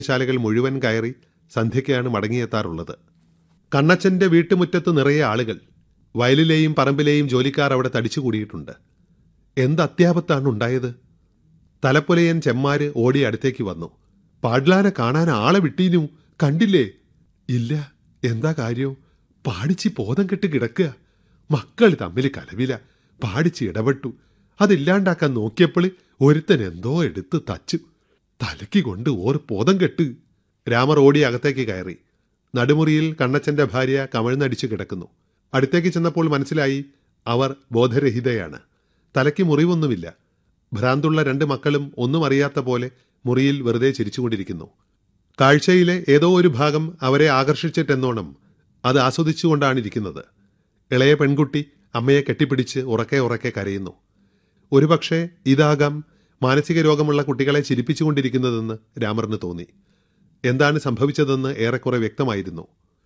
ശാലകൾ മുഴുവൻ കയറി സന്ധ്യയ്ക്കാണ് മടങ്ങിയെത്താറുള്ളത് കണ്ണച്ചന്റെ വീട്ടുമുറ്റത്ത് നിറയെ ആളുകൾ വയലിലെയും പറമ്പിലെയും ജോലിക്കാർ അവിടെ തടിച്ചുകൂടിയിട്ടുണ്ട് എന്ത് അത്യാപത്താണ് ഉണ്ടായത് തലപ്പൊലയൻ ചെമ്മാര് ഓടി അടുത്തേക്ക് വന്നു പാഡ്ലാനെ കാണാൻ ആളെ വിട്ടീനു കണ്ടില്ലേ ഇല്ല എന്താ കാര്യം പാടിച്ച് ബോധം കെട്ട് കിടക്കുക മക്കൾ തമ്മിൽ കലവില പാടിച്ച് ഇടപെട്ടു അതില്ലാണ്ടാക്കാൻ നോക്കിയപ്പോൾ ഒരുത്തൻ എന്തോ എടുത്ത് തച്ചു തലയ്ക്ക് കൊണ്ട് ഓർ ബോധം കെട്ട് രാമർ ഓടി അകത്തേക്ക് കയറി നടുമുറിയിൽ കണ്ണച്ചന്റെ ഭാര്യ കമഴ്ന്നടിച്ചു കിടക്കുന്നു അടുത്തേക്ക് ചെന്നപ്പോൾ മനസ്സിലായി അവർ ബോധരഹിതയാണ് തലയ്ക്ക് മുറിവൊന്നുമില്ല ഭ്രാന്തുള്ള രണ്ട് മക്കളും ഒന്നും അറിയാത്ത പോലെ മുറിയിൽ വെറുതെ ചിരിച്ചുകൊണ്ടിരിക്കുന്നു കാഴ്ചയിലെ ഏതോ ഒരു ഭാഗം അവരെ ആകർഷിച്ചിട്ടെന്നോണം അത് ആസ്വദിച്ചുകൊണ്ടാണ് ഇരിക്കുന്നത് ഇളയ പെൺകുട്ടി അമ്മയെ കെട്ടിപ്പിടിച്ച് ഉറക്കെ ഉറക്കെ കരയുന്നു ഒരുപക്ഷെ ഇതാകാം മാനസിക രോഗമുള്ള കുട്ടികളെ ചിരിപ്പിച്ചുകൊണ്ടിരിക്കുന്നതെന്ന് രാമറിന് തോന്നി എന്താണ് സംഭവിച്ചതെന്ന് ഏറെക്കുറെ വ്യക്തമായിരുന്നു